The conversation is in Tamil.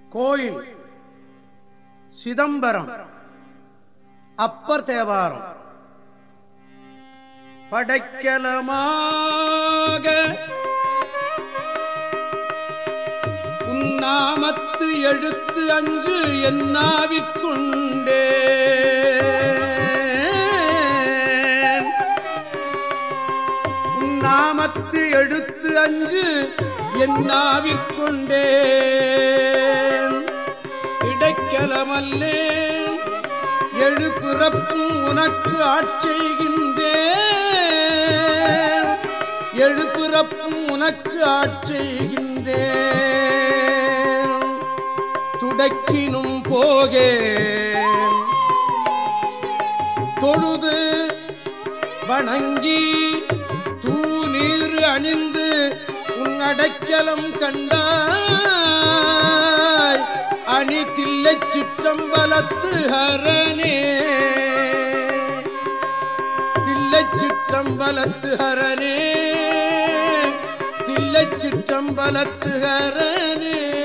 கோயில் சிதம்பரம் அப்பர் தேவாரம் படைக்கலமாக உன்னாமத்து எழுத்து அஞ்சு என்னாவிற்குண்டே உன்னாமத்து எழுத்து அஞ்சு என்னாவிற்குண்டே இடைக்கலமல்லேன் எழு பிறப்பும் உனக்கு ஆட்செய்கின்றேன் எழு பிறப்பும் உனக்கு ஆட்செய்கின்றேன் துடக்கினும் போகேன் தொழுது வணங்கி தூநீர் அணிந்து உன் அடைக்கலம் கண்டாய் அணி தில்லை சிற்றம்பலத்து ஹரனே தில்லை சிற்றம்பலத்து ஹரனே தில்லை சிற்றம்பலத்து ஹரனே